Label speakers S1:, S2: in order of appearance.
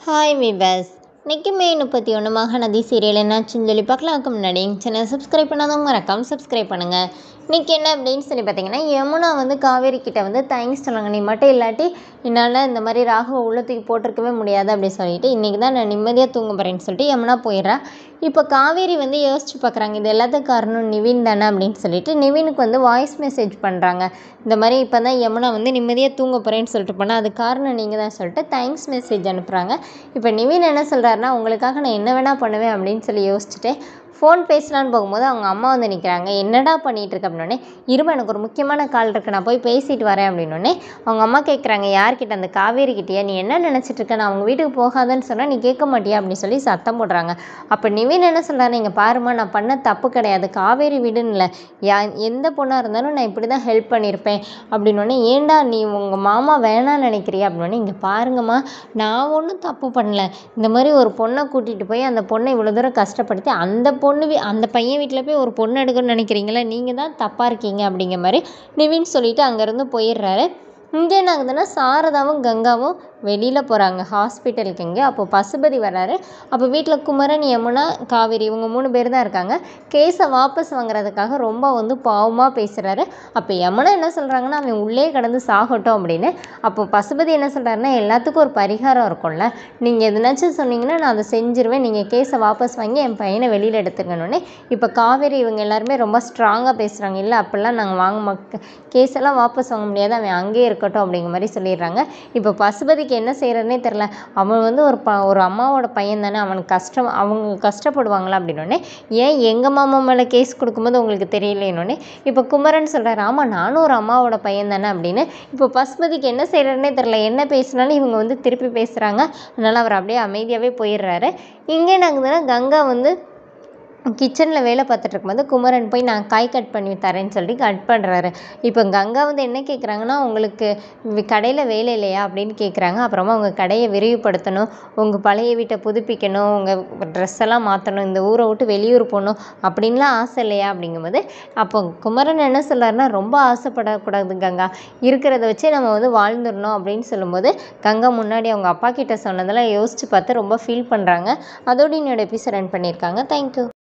S1: hi விவாஸ் இன்னைக்கு மே முப்பத்தி ஒன்று மகாநதி சீரியல் என்னாச்சுன்னு சொல்லி பார்க்கலாம்க்கு முன்னாடி எங்கள் சேனல் சப்ஸ்கிரைப் பண்ணாதவங்க மறக்காம சப்ஸ்கிரைப் பண்ணுங்கள் இன்றைக்கி என்ன அப்படின்னு சொல்லி பார்த்தீங்கன்னா யமுனா வந்து காவேரி கிட்ட வந்து தேங்க்ஸ் சொல்லுங்க நீ மட்டும் இல்லாட்டி என்னால் இந்த மாதிரி ராகுவை உள்ளத்துக்கு போட்டிருக்கவே முடியாது அப்படின்னு சொல்லிட்டு இன்றைக்கி தான் நான் நிம்மதியாக தூங்க போகிறேன்னு சொல்லிட்டு யமுனா போயிடுறா இப்போ காவேரி வந்து யோசிச்சு பார்க்குறாங்க இது எல்லாத்துக்கும் காரணம் நிவின் தானே அப்படின்னு சொல்லிட்டு நிவினுக்கு வந்து வாய்ஸ் மெசேஜ் பண்ணுறாங்க இந்த மாதிரி இப்போ தான் யமுனா வந்து நிம்மதியாக தூங்க போகிறேன்னு சொல்லிட்டு போனால் அது காரணம் நீங்கள் தான் சொல்லிட்டு தேங்க்ஸ் மெசேஜ் அனுப்புகிறாங்க இப்போ நிவின் என்ன சொல்கிறாருன்னா உங்களுக்காக நான் என்ன வேணால் பண்ணுவேன் அப்படின்னு சொல்லி யோசிச்சுட்டு ஃபோன் பேசலான்னு போகும்போது அவங்க அம்மா வந்து நிற்கிறாங்க என்னடா பண்ணிகிட்டு இருக்க அப்படின்னே இருமா எனக்கு ஒரு முக்கியமான கால் இருக்குது நான் போய் பேசிட்டு வரேன் அப்படின்னோடனே அவங்க அம்மா கேட்குறாங்க யார்கிட்ட அந்த காவேரி கிட்டேயா நீ என்ன நினச்சிட்டு இருக்க நான் அவங்க வீட்டுக்கு போகாதன்னு சொன்னால் நீ கேட்க மாட்டியா அப்படின்னு சொல்லி சத்தம் போடுறாங்க அப்போ நிவின் என்ன சொல்கிறாரு நீங்கள் பாருமா நான் பண்ண தப்பு கிடையாது காவேரி வீடுன்னு இல்லை யா எந்த பொண்ணாக இருந்தாலும் நான் இப்படி தான் ஹெல்ப் பண்ணியிருப்பேன் அப்படின்னோடனே ஏன்டா நீ உங்கள் மாமா வேணாம்னு நினைக்கிறியா அப்படின்னோடனே இங்கே பாருங்கம்மா நான் ஒன்றும் தப்பு பண்ணல இந்த மாதிரி ஒரு பொண்ணை கூட்டிகிட்டு போய் அந்த பொண்ணை இவ்வளோ தூரம் கஷ்டப்படுத்தி அந்த பொண்ணு வீ அந்த பையன் வீட்டில் போய் ஒரு பொண்ணு எடுக்கணும்னு நினைக்கிறீங்களா நீங்கள் தான் தப்பாக இருக்கீங்க அப்படிங்கிற மாதிரி நிவின் சொல்லிட்டு அங்கேருந்து போயிடுறாரு இங்கே என்ன ஆகுதுன்னா சாரதாவும் கங்காவும் வெளியில் போகிறாங்க ஹாஸ்பிட்டலுக்கு இங்கே அப்போ பசுபதி வர்றாரு அப்போ வீட்டில் குமரன் யமுனா காவேரி இவங்க மூணு பேர் தான் இருக்காங்க கேஸை வாபஸ் வாங்குறதுக்காக ரொம்ப வந்து பாவமாக பேசுகிறாரு அப்போ யமுனா என்ன சொல்கிறாங்கன்னா அவன் உள்ளே கடந்து சாகட்டும் அப்படின்னு அப்போ பசுபதி என்ன சொல்கிறாருன்னா எல்லாத்துக்கும் ஒரு பரிகாரம் இருக்கும்ல நீங்கள் எதுனாச்சும் சொன்னீங்கன்னா நான் அதை செஞ்சிருவேன் நீங்கள் கேஸை வாபஸ் வாங்கி என் பையனை வெளியில் எடுத்துக்கணுன்னே இப்போ காவேரி இவங்க எல்லாருமே ரொம்ப ஸ்ட்ராங்காக பேசுகிறாங்க இல்லை அப்படிலாம் நாங்கள் வாங்க மாட்டோம் கேஸ் எல்லாம் வாபஸ் வாங்க முடியாது அவன் அங்கேயே இருக்கட்டும் அப்படிங்கிற மாதிரி சொல்லிடுறாங்க இப்போ பசுபதிக்கு என்ன செய்கிறன்னே தெரில அவன் வந்து ஒரு ப ஒரு அம்மாவோட பையன் தானே அவனுக்கு கஷ்டம் அவங்க கஷ்டப்படுவாங்களா அப்படின்னோடனே ஏன் எங்கள் மாமா மேலே கேஸ் கொடுக்கும்போது உங்களுக்கு தெரியலேன்னொடனே இப்போ குமரன் சொல்கிறாரு ஆமாம் நானும் ஒரு அம்மாவோட பையன் தானே அப்படின்னு இப்போ பசுபதிக்கு என்ன செய்கிறன்னே தெரில என்ன பேசினாலும் இவங்க வந்து திருப்பி பேசுகிறாங்க அதனால் அவர் அப்படியே அமைதியாகவே போயிடுறாரு இங்கே என்ன ஆகுதுன்னா கங்கா வந்து கிச்சனில் வேலை பார்த்துட்டு இருக்கும்போது குமரன் போய் நான் காய் கட் பண்ணி தரேன்னு சொல்லி கட் பண்ணுறாரு இப்போ கங்கா வந்து என்ன கேட்குறாங்கன்னா உங்களுக்கு கடையில் வேலை இல்லையா அப்படின்னு கேட்குறாங்க அப்புறமா உங்கள் கடையை விரிவுபடுத்தணும் உங்கள் பழைய வீட்டை புதுப்பிக்கணும் உங்கள் ட்ரெஸ் எல்லாம் மாற்றணும் இந்த ஊரை விட்டு வெளியூர் போகணும் அப்படின்லாம் ஆசை இல்லையா அப்படிங்கும்போது அப்போ குமரன் என்ன சொல்கிறாருன்னா ரொம்ப ஆசைப்படக்கூடாது கங்கா இருக்கிறத வச்சே நம்ம வந்து வாழ்ந்துடணும் அப்படின்னு சொல்லும்போது கங்கா முன்னாடி அவங்க அப்பா கிட்ட சொன்னதெல்லாம் யோசித்து பார்த்து ரொம்ப ஃபீல் பண்ணுறாங்க அதோடு என்னோட எபிசோட் ரன் பண்ணியிருக்காங்க தேங்க்யூ